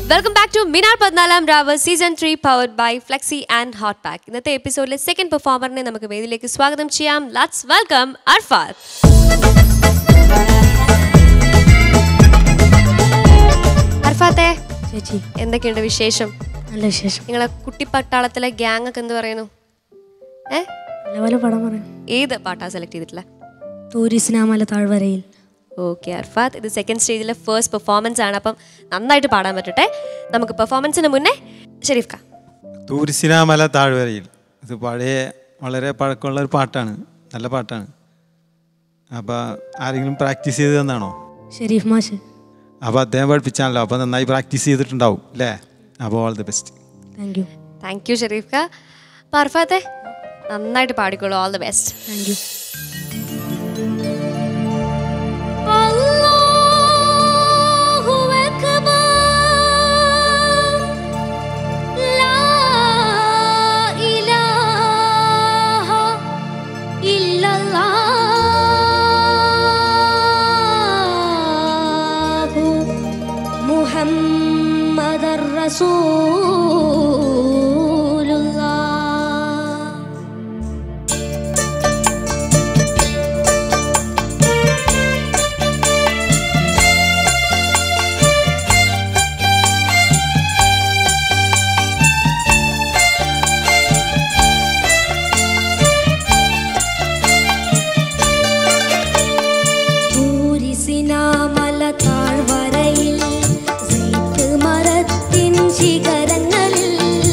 welcome back to Minar പതിനാലാം രാവ് season three powered by Flexi and Hot Pack ഇന്നത്തെ എപ്പിസോഡിലെ സെക്കൻഡ് പെർഫോമറിനെ നമുക്ക് വേദിയിലേക്ക് സ്വാഗതം ചെയ്യാം ലെറ്റ്സ് വെൽക്കം അർഫാത്ത് അർഫാത്തെ ചേച്ചി എന്തൊക്കെയുണ്ട് വിശേഷം നല്ല വിശേഷം നിങ്ങളെ കുട്ടിപ്പട്ടാളത്തിലെ ഗ്യാങ് ഒക്കെ എന്ത് പറയുന്നു ഏ നല്ല പോലെ പടം പറയാം ഏത് പാട്ടാ സെലക്ട് ചെയ്തിട്ടില്ല തൂരിസ്നാമല താഴ്വരയിൽ ഓക്കെ അർഫാത്ത് ഇത് സെക്കൻഡ് സ്റ്റേജിലെ ഫസ്റ്റ് പെർഫോമൻസ് ആണ് അപ്പം നന്നായിട്ട് പാടാൻ പറ്റട്ടെ നമുക്ക് പെർഫോമൻസിന് മുന്നേ ഷെരീഫ് ഖാ തൂരിസിനാമല താഴ്വരയിൽ ഇത് പഴയ വളരെ പഴക്കമുള്ള ഒരു പാട്ടാണ് നല്ല പാട്ടാണ് അപ്പോൾ ആരെങ്കിലും പ്രാക്ടീസ് ചെയ്ത് തന്നാണോ ഷെരീഫ് മാഷ് അപ്പോൾ അദ്ദേഹം പഠിപ്പിച്ചാണല്ലോ അപ്പോൾ നന്നായി പ്രാക്ടീസ് ചെയ്തിട്ടുണ്ടാവും അല്ലേ അപ്പോൾ all the best thank you thank you Sharif ഖാ അപ്പം അർഫാത്തെ നന്നായിട്ട് പാടിക്കോളൂ all the best thank you محمد رسول الله തൂരിസിനാമല താഴ്വരയിൽ സൈത്ത് മരത്തിൻ ശിഖരങ്ങളിൽ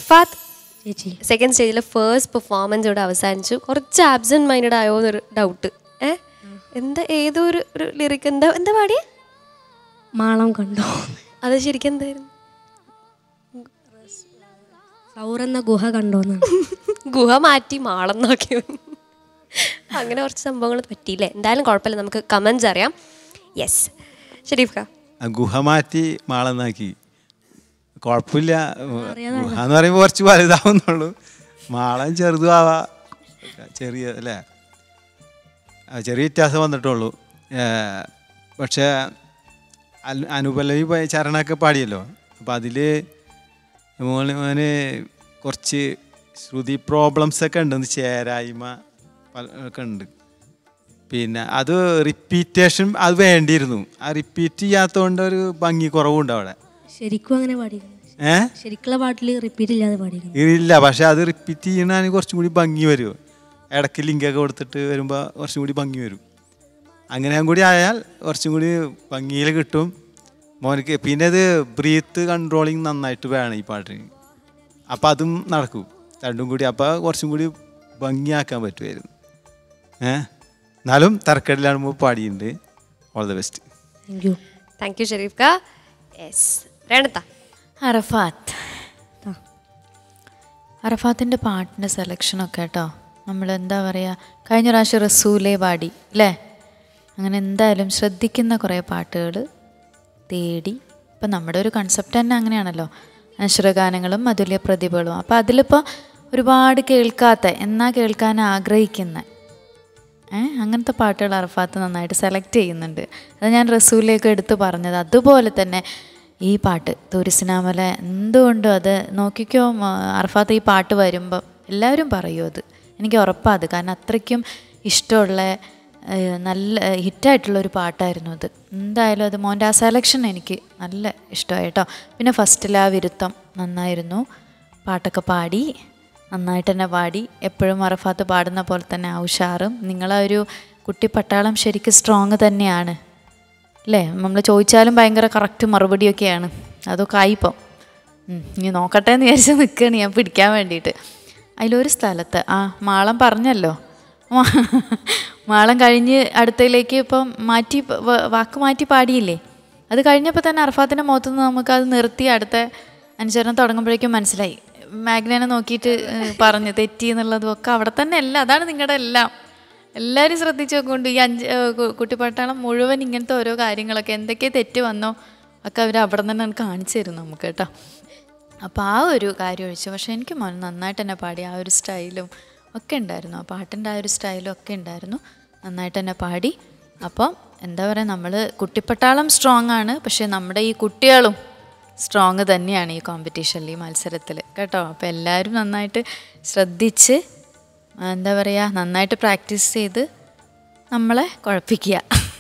അർഫാത്ത് ചേച്ചി സെക്കൻഡ് സ്റ്റേജിലെ ഫേസ്റ്റ് പെർഫോമൻസ് ഇവിടെ അവസാനിച്ചു കുറച്ച് ആബ്സെന്റ് മൈൻഡഡ് ആയോ എന്നൊരു ഡൗട്ട് ഏ എന്താ ഏതോ ഒരു ഒരു ലിറിക് എന്താ എന്താ പാടിയേ മാളം കണ്ടോ അത് ശരിക്കും എന്തായിരുന്നു ഫ്ലവർ എന്ന ഗുഹ കണ്ടോന്നാണ് ഗുഹ മാറ്റി മാളം നോക്കി അങ്ങനെ കുറച്ച് സംഭവങ്ങൾ പറ്റിയില്ലേ എന്തായാലും കുഴപ്പമില്ല നമുക്ക് കമൻസ് അറിയാം യെസ് ഷരീഫ് ഖാ ആ ഗുഹ മാറ്റി മാളെന്നാക്കി കുഴപ്പമില്ല ഗുഹ എന്ന് പറയുമ്പോൾ കുറച്ച് വലുതാവുന്നുള്ളൂ മാളം ചെറുതും ആവാ ചെറിയ അല്ലേ ആ, ചെറിയ വ്യത്യാസം വന്നിട്ടുള്ളൂ ഏ, പക്ഷേ അൽ- അനുപല്ലവി പ- ചരണമൊക്കെ പാടിയല്ലോ അപ്പം അതിൽ മോന് മോന് കുറച്ച് ശ്രുതി പ്രോബ്ലംസ് ഒക്കെ ഉണ്ട് ഒന്ന് ചേരായ്മ പല- ഒക്കെ ഉണ്ട് പിന്നെ അത് റിപ്പീറ്റേഷൻ അത് വേണ്ടിയിരുന്നു ആ റിപ്പീറ്റ് ചെയ്യാത്തതുകൊണ്ട് ഒരു ഭംഗി കുറവുണ്ട് അവിടെ ശരിക്കും അങ്ങനെ പാടിയിരുന്നു ഏ ശരിക്കുള്ള പാട്ടിൽ റിപ്പീറ്റ് ഇല്ലാതെ പാടിയിരുന്നു ഇല്ല പക്ഷെ അത് റിപ്പീറ്റ് ചെയ്യണതിന് കുറച്ചും കൂടി ഭംഗി വരും ഇടയ്ക്ക് ലിങ്കൊക്കെ കൊടുത്തിട്ട് വരുമ്പോൾ കുറച്ചും കൂടി ഭംഗി വരും അങ്ങനെ കൂടി ആയാൽ കുറച്ചും കൂടി ഭംഗിയിൽ കിട്ടും മോനിക്ക് പിന്നെ ഇത് ബ്രീത്ത് കൺട്രോളിങ് നന്നായിട്ട് വേണം ഈ പാട്ടിന് അപ്പം അതും നടക്കും രണ്ടും കൂടി അപ്പോൾ കുറച്ചും കൂടി ഭംഗിയാക്കാൻ പറ്റുമായിരുന്നു ഏ എന്നാലും തരക്കേടിലാകുമ്പോൾ പാടിയിട്ടുണ്ട് all the best thank you thank you Sharif ഖാ യെസ് രേണത്ത അറഫാത്ത് അറഫാത്തിൻ്റെ പാട്ടിൻ്റെ സെലക്ഷനൊക്കെ കേട്ടോ നമ്മൾ എന്താ പറയുക കഴിഞ്ഞ പ്രാവശ്യം റസൂലേ പാടി അല്ലേ അങ്ങനെ എന്തായാലും ശ്രദ്ധിക്കുന്ന കുറേ പാട്ടുകൾ തേടി ഇപ്പം നമ്മുടെ ഒരു കൺസെപ്റ്റ് തന്നെ അങ്ങനെയാണല്ലോ അശ്രഗാനങ്ങളും അതുല്യ പ്രതിഭകളും അപ്പോൾ അതിലിപ്പോൾ ഒരുപാട് കേൾക്കാത്ത എന്നാൽ കേൾക്കാൻ ആഗ്രഹിക്കുന്ന ഏ അങ്ങനത്തെ പാട്ടുകൾ അറഫാത്ത് നന്നായിട്ട് സെലക്ട് ചെയ്യുന്നുണ്ട് അത് ഞാൻ റസൂലിലേക്ക് എടുത്ത് പറഞ്ഞത് അതുപോലെ തന്നെ ഈ പാട്ട് തുരിസിനാമല എന്തുകൊണ്ടും അത് നോക്കിക്കോ മ, അറഫാത്ത് ഈ പാട്ട് വരുമ്പം എല്ലാവരും പറയും അത് എനിക്ക് ഉറപ്പാണ് അത് കാരണം അത്രയ്ക്കും ഇഷ്ടമുള്ള ഏ, നല്ല ഹിറ്റായിട്ടുള്ള ഒരു പാട്ടായിരുന്നു അത് എന്തായാലും അത് മോൻ്റെ ആ സെലക്ഷൻ എനിക്ക് നല്ല ഇഷ്ടമായി കേട്ടോ പിന്നെ ഫസ്റ്റിൽ ആ വിരുത്തം നന്നായിരുന്നു പാട്ടൊക്കെ പാടി നന്നായിട്ട് തന്നെ പാടി എപ്പോഴും അറഫാത്ത് പാടുന്ന പോലെ തന്നെ ആ ഉഷാറും നിങ്ങളെ ഒരു കുട്ടി പട്ടാളം ശരിക്കും സ്ട്രോങ് തന്നെയാണ് അല്ലേ നമ്മൾ ചോദിച്ചാലും ഭയങ്കര കറക്റ്റ് മറുപടിയൊക്കെയാണ് അതൊക്കെ ആയിപ്പം ഉം, ഇനി നോക്കട്ടെ എന്ന് വിചാരിച്ച് നിൽക്കുകയാണ് ഞാൻ പിടിക്കാൻ വേണ്ടിയിട്ട് അതിലൊരു സ്ഥലത്ത് ആ മാളം പറഞ്ഞല്ലോ മാ- മാളം കഴിഞ്ഞ് അടുത്തതിലേക്ക് ഇപ്പം മാറ്റി പ- വ- വാക്ക് മാറ്റി പാടിയില്ലേ അത് കഴിഞ്ഞപ്പോൾ തന്നെ അർഫാത്തിൻ്റെ മുഖത്ത് നിന്ന് നമുക്കത് നിർത്തി അടുത്ത അനുസരണം തുടങ്ങുമ്പോഴേക്കും മനസ്സിലായി മാഗ്നനെ നോക്കിയിട്ട് ഏഹ്, പറഞ്ഞു തെറ്റി എന്നുള്ളതും ഒക്കെ അവിടെ തന്നെ അല്ല അതാണ് നിങ്ങളുടെ എല്ലാം എല്ലാവരും ശ്രദ്ധിച്ചു നോക്കൊണ്ട് ഈ അഞ്ച് ഏഹ്, കു- കുട്ടിപ്പട്ടാളം മുഴുവൻ ഇങ്ങനത്തെ ഓരോ കാര്യങ്ങളൊക്കെ എന്തൊക്കെ തെറ്റ് വന്നോ ഒക്കെ അവർ അവിടെ തന്നെ കാണിച്ചു തരും നമുക്ക് കേട്ടോ അപ്പോൾ ആ ഒരു കാര്യം ഒഴിച്ചു പക്ഷേ എനിക്ക് മോൻ നന്നായിട്ട് തന്നെ പാടി ആ ഒരു സ്റ്റൈലും ഒക്കെ ഉണ്ടായിരുന്നു ആ പാട്ടിൻ്റെ ആ ഒരു സ്റ്റൈലും ഒക്കെ ഉണ്ടായിരുന്നു നന്നായിട്ട് തന്നെ പാടി അപ്പം എന്താ പറയുക നമ്മൾ കുട്ടിപ്പട്ടാളം സ്ട്രോങ് ആണ് പക്ഷേ നമ്മുടെ ഈ കുട്ടികളും സ്ട്രോങ് തന്നെയാണ് ഈ കോമ്പറ്റീഷനിൽ ഈ മത്സരത്തിൽ കേട്ടോ അപ്പോൾ എല്ലാവരും നന്നായിട്ട് ശ്രദ്ധിച്ച് എന്താ പറയുക നന്നായിട്ട് പ്രാക്ടീസ് ചെയ്ത് നമ്മളെ കുഴപ്പിക്കുക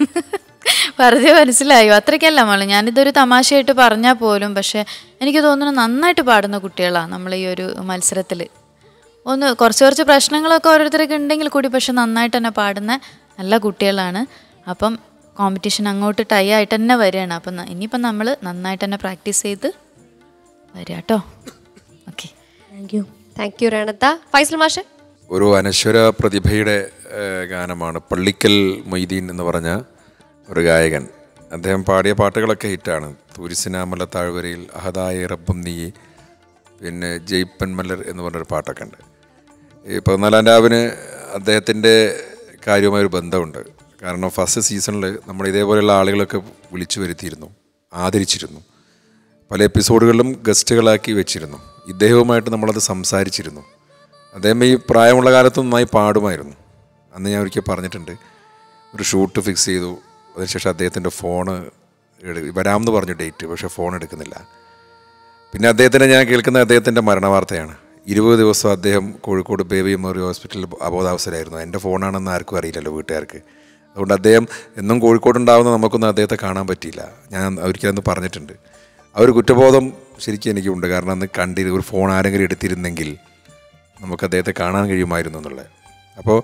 വെറുതെ മനസ്സിലായോ അത്രയ്ക്കല്ല മോളെ ഞാനിതൊരു തമാശയായിട്ട് പറഞ്ഞാൽ പോലും പക്ഷേ എനിക്ക് തോന്നുന്നു നന്നായിട്ട് പാടുന്ന കുട്ടികളാണ് നമ്മൾ ഈ ഒരു മത്സരത്തിൽ ഒന്ന് കുറച്ച് കുറച്ച് പ്രശ്നങ്ങളൊക്കെ ഓരോരുത്തർക്ക് ഉണ്ടെങ്കിൽ കൂടി പക്ഷെ നന്നായിട്ട് തന്നെ പാടുന്ന നല്ല കുട്ടികളാണ് അപ്പം കോമ്പറ്റീഷൻ അങ്ങോട്ട് ടൈ ആയിട്ട് തന്നെ വരികയാണ് അപ്പം ന- ഇനിയിപ്പം നമ്മൾ നന്നായിട്ട് തന്നെ പ്രാക്ടീസ് ചെയ്ത് വരിക കേട്ടോ okay thank you thank you രേണത്ത ഫൈസൽ മാഷ് ഒരു അനശ്വര പ്രതിഭയുടെ ഏഹ്, ഗാനമാണ് പള്ളിക്കൽ മൊയ്തീൻ എന്ന് പറഞ്ഞ ഒരു ഗായകൻ അദ്ദേഹം പാടിയ പാട്ടുകളൊക്കെ ഹിറ്റാണ് തുരിസിനാമല താഴ്വരയിൽ അഹദായ റബ്ബും നീ പിന്നെ ജയ്പ്പൻ മല്ലർ എന്ന് പറഞ്ഞൊരു പാട്ടൊക്കെ ഉണ്ട് ഈ പതിനാലാം രാവിന് അദ്ദേഹത്തിൻ്റെ കാര്യവുമായൊരു ബന്ധമുണ്ട് കാരണം ഫസ്റ്റ് സീസണിൽ നമ്മൾ ഇതേപോലെയുള്ള ആളുകളൊക്കെ വിളിച്ചു വരുത്തിയിരുന്നു ആദരിച്ചിരുന്നു പല എപ്പിസോഡുകളിലും ഗസ്റ്റുകളാക്കി വെച്ചിരുന്നു ഇദ്ദേഹവുമായിട്ട് നമ്മളത് സംസാരിച്ചിരുന്നു അദ്ദേഹം ഈ പ്രായമുള്ള കാലത്ത് നന്നായി പാടുമായിരുന്നു അന്ന് ഞാൻ ഒരിക്കൽ പറഞ്ഞിട്ടുണ്ട് ഒരു ഷൂട്ട് ഫിക്സ് ചെയ്തു അതിനുശേഷം അദ്ദേഹത്തിൻ്റെ ഫോണ് വരാമെന്ന് പറഞ്ഞു ഡേറ്റ് പക്ഷേ ഫോൺ എടുക്കുന്നില്ല പിന്നെ അദ്ദേഹത്തിൻ്റെ ഞാൻ കേൾക്കുന്ന അദ്ദേഹത്തിൻ്റെ മരണവാർത്തയാണ് ഇരുപത് ദിവസം അദ്ദേഹം കോഴിക്കോട് ബേബി മെമ്മോറിയൽ ഹോസ്പിറ്റലിൽ അബോധാവസ്ഥയിലായിരുന്നു എൻ്റെ ഫോണാണെന്ന് ആർക്കും അറിയില്ലല്ലോ വീട്ടുകാർക്ക് അതുകൊണ്ട് അദ്ദേഹം എന്നും കോഴിക്കോട് ഉണ്ടാവുന്ന നമുക്കൊന്നും അദ്ദേഹത്തെ കാണാൻ പറ്റിയില്ല ഞാൻ ഒരിക്കലന്ന് പറഞ്ഞിട്ടുണ്ട് ആ ഒരു കുറ്റബോധം ശരിക്കും എനിക്കുണ്ട് കാരണം അന്ന് കണ്ടി ഒരു ഫോൺ ആരെങ്കിലും എടുത്തിരുന്നെങ്കിൽ നമുക്ക് അദ്ദേഹത്തെ കാണാൻ കഴിയുമായിരുന്നു എന്നുള്ളത് അപ്പോൾ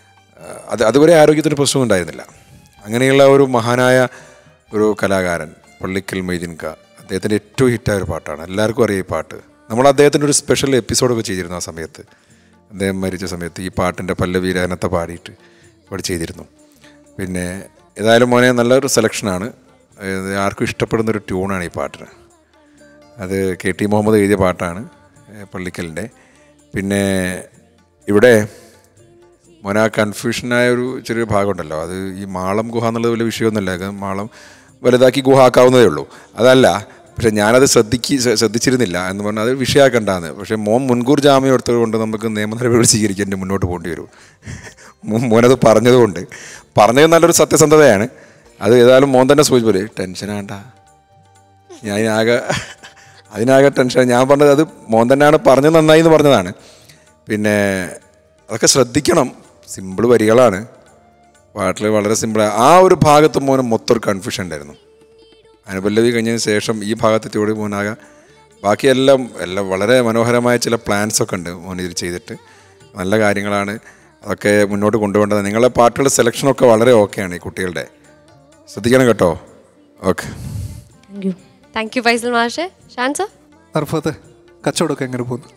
അത് അതുവരെ ആരോഗ്യത്തിന് പ്രശ്നമൊന്നും ഉണ്ടായിരുന്നില്ല അങ്ങനെയുള്ള ഒരു മഹാനായ ഒരു കലാകാരൻ പള്ളിക്കൽ മൊയ്തീൻ ക അദ്ദേഹത്തിൻ്റെ ഏറ്റവും ഹിറ്റായ ഒരു പാട്ടാണ് എല്ലാവർക്കും അറിയാം ഈ പാട്ട് നമ്മൾ അദ്ദേഹത്തിൻ്റെ ഒരു സ്പെഷ്യൽ എപ്പിസോഡൊക്കെ ചെയ്തിരുന്നു ആ സമയത്ത് അദ്ദേഹം മരിച്ച സമയത്ത് ഈ പാട്ടിൻ്റെ പല്ലവി രഹനത്തെ പാടിയിട്ട് ഇവിടെ ചെയ്തിരുന്നു പിന്നെ ഏതായാലും മോനെ നല്ലൊരു സെലക്ഷനാണ് ഇത് ആർക്കും ഇഷ്ടപ്പെടുന്ന ഒരു ട്യൂണാണ് ഈ പാട്ടിന് അത് കെ ടി മുഹമ്മദ് എഴുതിയ പാട്ടാണ് ഏഹ് പള്ളിക്കലിൻ്റെ പിന്നെ ഇവിടെ മോന കൺഫ്യൂഷനായ ഒരു ചെറിയൊരു ഭാഗമുണ്ടല്ലോ അത് ഈ മാളം ഗുഹ എന്നുള്ളത് വലിയ വിഷയമൊന്നുമില്ല അത് മാളം വലുതാക്കി ഗുഹ ആക്കാവുന്നതേ ഉള്ളൂ അതല്ല പക്ഷെ ഞാനത് ശ്രദ്ധിക്ക് ശ്ര- ശ്രദ്ധിച്ചിരുന്നില്ല എന്ന് പറഞ്ഞാൽ അത് വിഷയമാക്കണ്ടാന്ന് പക്ഷേ മോൻ മുൻകൂർ ജാമ്യം എടുത്തത് കൊണ്ട് നമുക്ക് നിയമ നടപടി സ്വീകരിക്കാൻ എൻ്റെ മുന്നോട്ട് പോകേണ്ടി വരും മോ- മോനത് പറഞ്ഞതുകൊണ്ട് പറഞ്ഞത് നല്ലൊരു സത്യസന്ധതയാണ് അത് ഏതായാലും മോൻ തന്നെ സൂചിപ്പില്ലേ ടെൻഷനാണ്ട ഞാൻ അതിനാകെ അതിനാകെ ടെൻഷൻ ഞാൻ പറഞ്ഞത് അത് മോൻ തന്നെയാണ് പറഞ്ഞത് നന്നായി എന്ന് പറഞ്ഞതാണ് പിന്നെ അതൊക്കെ ശ്രദ്ധിക്കണം സിമ്പിൾ വരികളാണ് പാട്ടിൽ വളരെ സിമ്പിൾ ആ ഒരു ഭാഗത്ത് മോന് മൊത്തം ഒരു കൺഫ്യൂഷൻ ഉണ്ടായിരുന്നു അനുപല്ലവി കഴിഞ്ഞതിന് ശേഷം ഈ ഭാഗത്തെത്തിയോട് മോനാകെ ബാക്കിയെല്ലാം എല്ലാം വളരെ മനോഹരമായ ചില പ്ലാൻസ് ഒക്കെ ഉണ്ട് മോൻ ഇതിൽ ചെയ്തിട്ട് നല്ല കാര്യങ്ങളാണ് അതൊക്കെ മുന്നോട്ട് കൊണ്ടുപോകേണ്ടത് നിങ്ങളുടെ പാട്ടുകളുടെ സെലക്ഷനൊക്കെ വളരെ ഓക്കെയാണ് ഈ കുട്ടികളുടെ ശ്രദ്ധിക്കണം കേട്ടോ okay thank you thank you Faisal മാഷെ ഷാൻസ അർഫത്ത് കച്ചവടമൊക്കെ എങ്ങനെ പോകുന്നു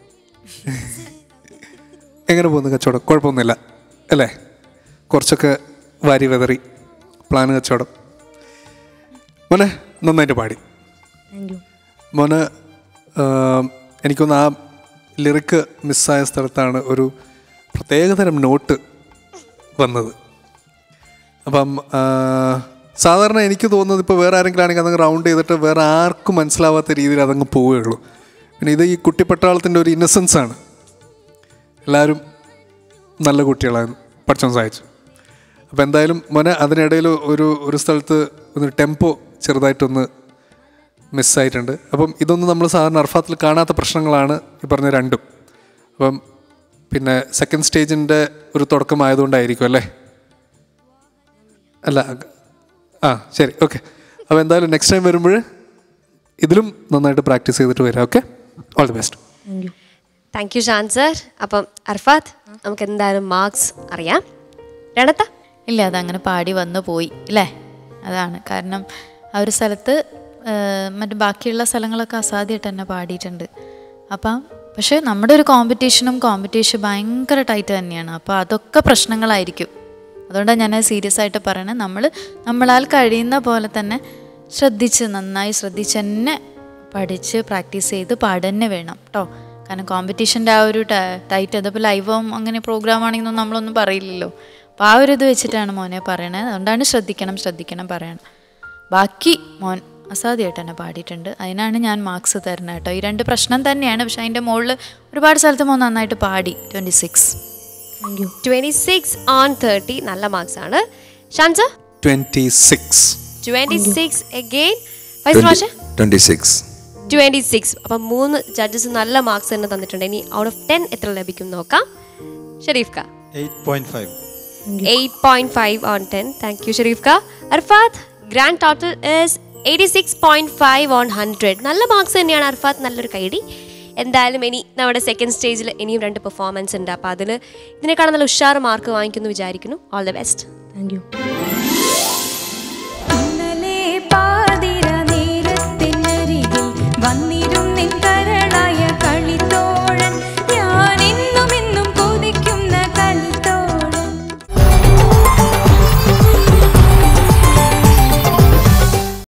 എങ്ങനെ പോകുന്നു കച്ചവടം കുഴപ്പമൊന്നുമില്ല അല്ലേ കുറച്ചൊക്കെ വാരി വെതറി പ്ലാൻ കച്ചവടം മോനെ നന്നായിട്ട് പാടി താങ്ക് യു മോന് ആം, എനിക്കൊന്ന് ആ ലിറിക്ക് മിസ്സായ സ്ഥലത്താണ് ഒരു പ്രത്യേകതരം നോട്ട് വന്നത് അപ്പം ആ, സാധാരണ എനിക്ക് തോന്നുന്നത് ഇപ്പോൾ വേറെ ആരെങ്കിലും ആണെങ്കിൽ അതങ്ങ് റൗണ്ട് ചെയ്തിട്ട് വേറെ ആർക്കും മനസ്സിലാവാത്ത രീതിയിൽ അതങ്ങ് പോവുകയുള്ളൂ പിന്നെ ഇത് ഈ കുട്ടിപ്പട്ടാളത്തിൻ്റെ ഒരു ഇന്നസെൻസ് ആണ് എല്ലാവരും നല്ല കുട്ടികളായിരുന്നു പഠിച്ചോൻ സഹായിച്ചു അപ്പോൾ എന്തായാലും മോനെ അതിനിടയിൽ ഒരു ഒരു സ്ഥലത്ത് ഒന്ന് ടെമ്പോ ചെറുതായിട്ടൊന്ന് മിസ്സായിട്ടുണ്ട് അപ്പം ഇതൊന്നും നമ്മൾ സാധാരണ അർഫാത്തിൽ കാണാത്ത പ്രശ്നങ്ങളാണ് ഈ പറഞ്ഞ രണ്ടും അപ്പം പിന്നെ സെക്കൻഡ് സ്റ്റേജിൻ്റെ ഒരു തുടക്കമായതുകൊണ്ടായിരിക്കും അല്ലേ അല്ല ആ ശരി ഓക്കെ അപ്പോൾ എന്തായാലും നെക്സ്റ്റ് ടൈം വരുമ്പോൾ ഇതിലും നന്നായിട്ട് പ്രാക്ടീസ് ചെയ്തിട്ട് വരാം okay all the best thank you thank you Shan sir അപ്പം അർഫാത്ത് നമുക്ക് എന്തായാലും മാർക്സ് അറിയാം രണത്ത ഇല്ല അതങ്ങനെ പാടി വന്നു പോയി അല്ലേ അതാണ് കാരണം ആ ഒരു സ്ഥലത്ത് ആ, മറ്റ് ബാക്കിയുള്ള സ്ഥലങ്ങളൊക്കെ അസാധ്യമായിട്ട് തന്നെ പാടിയിട്ടുണ്ട് അപ്പം പക്ഷേ നമ്മുടെ ഒരു കോമ്പറ്റീഷനും കോമ്പറ്റീഷൻ ഭയങ്കര ടൈറ്റ് തന്നെയാണ് അപ്പോൾ അതൊക്കെ പ്രശ്നങ്ങളായിരിക്കും അതുകൊണ്ടാണ് ഞാൻ സീരിയസ് ആയിട്ട് പറയണത് നമ്മൾ നമ്മളാൽ കഴിയുന്ന പോലെ തന്നെ ശ്രദ്ധിച്ച് നന്നായി ശ്രദ്ധിച്ച് തന്നെ പഠിച്ച് പ്രാക്ടീസ് ചെയ്ത് പാടന്നെ വേണം കേട്ടോ കാരണം കോമ്പറ്റീഷൻ്റെ ആ ഒരു ടൈറ്റ് അതിപ്പോൾ ലൈവും അങ്ങനെ പ്രോഗ്രാം ആണെങ്കിലും നമ്മളൊന്നും പറയില്ലല്ലോ അപ്പോൾ ആ ഒരു ഇത് വെച്ചിട്ടാണ് മോനെ പറയണത് അതുകൊണ്ടാണ് ശ്രദ്ധിക്കണം ശ്രദ്ധിക്കണം പറയണം ബാക്കി മോൻ അസാധ്യമായിട്ട് തന്നെ പാടിയിട്ടുണ്ട് അതിനാണ് ഞാൻ മാർക്സ് തരുന്നത് കേട്ടോ ഈ രണ്ട് പ്രശ്നം തന്നെയാണ് പക്ഷെ അതിൻ്റെ മുകളിൽ ഒരുപാട് സ്ഥലത്ത് മോൻ നന്നായിട്ട് പാടി twenty six thank you twenty six on thirty നല്ല മാർക്സ് ആണ് Shan sir twenty six twenty six again Faisal മാഷെ ട്വൻറ്റി സിക്സ് ട്വന്റി സിക്സ് അപ്പം മൂന്ന് ജഡ്ജസ് നല്ല മാർക്സ് തന്നെ തന്നിട്ടുണ്ട് ഇനി ഔട്ട് ഓഫ് ടെൻ എത്ര ലഭിക്കും നോക്കാം ഷെരീഫ് ക eight point five eight point five on ten thank you Sharif ക Arafat grand total is eighty six point five on hundred നല്ല മാർക്സ് തന്നെയാണ് അർഫാത്ത് നല്ലൊരു കൈഡി എന്തായാലും ഇനി നമ്മുടെ സെക്കൻഡ് സ്റ്റേജിൽ ഇനിയും രണ്ട് പെർഫോമൻസ് ഉണ്ട് അപ്പോൾ അതിൽ ഇതിനേക്കാളും നല്ല ഉഷാറ് മാർക്ക് വാങ്ങിക്കുമെന്ന് വിചാരിക്കുന്നു all the best thank U